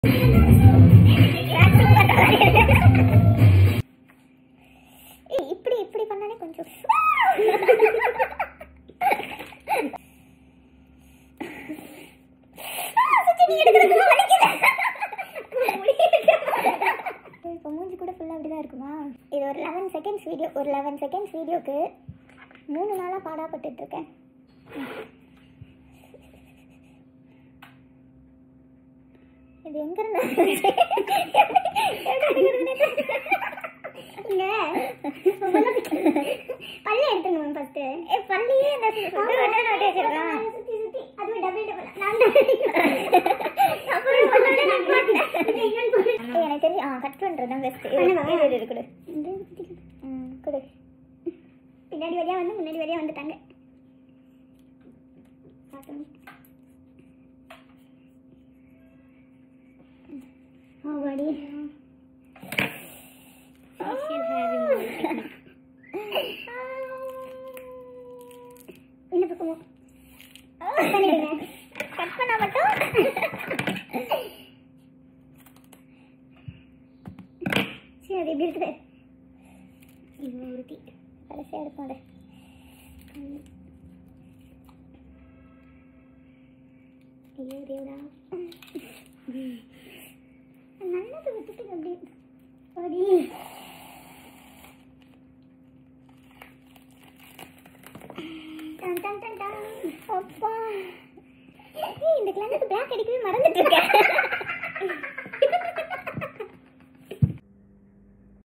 ஏய், இப்படி இப்படி பண்ணாலே கொஞ்சம் இப்போ மூஞ்சி கூட ஃபுல்லாக அப்படி தான் இருக்குமா இது ஒரு லெவன் செகண்ட்ஸ் வீடியோ ஒரு லெவன் செகண்ட்ஸ் வீடியோக்கு மூணு நாளாக பாடாப்பட்டுட்டு இருக்கேன் இது எங்க இருந்து இங்க பல்ல எடுத்துங்க ஃபர்ஸ்ட் ஏ பல்லையே இந்த சுத்தி நோட்டி வச்சிருக்கான் சுத்தி சுத்தி அதுவே டபுள் டபுள் நான் அப்புறம் பல்லோட நான் போட்டேன் எனக்கு தெரியும் ஆ கட் பண்றது தான் பெஸ்ட் இது இது கொடு ம் கொடு பின்னாடி வழியா வந்து முன்னாடி வழியா வந்துட்டாங்க பார்க்கணும் ஆவாடி இந்த பக்கமோ பண்ணிடுங்க கட் பண்ணா மட்டும் சரி அது எப்படி இருக்குது இது உருட்டி கடைசியாக எடுப்போம் ஐயோ தேவடா நல்லது விட்டுட்டு அப்படி அப்படி டன் டன் டன் டன். அப்பா ஏய், இந்த கிளாஸுக்கு பிளாக் அடிக்கவே மறந்துட்டு இருக்கேன்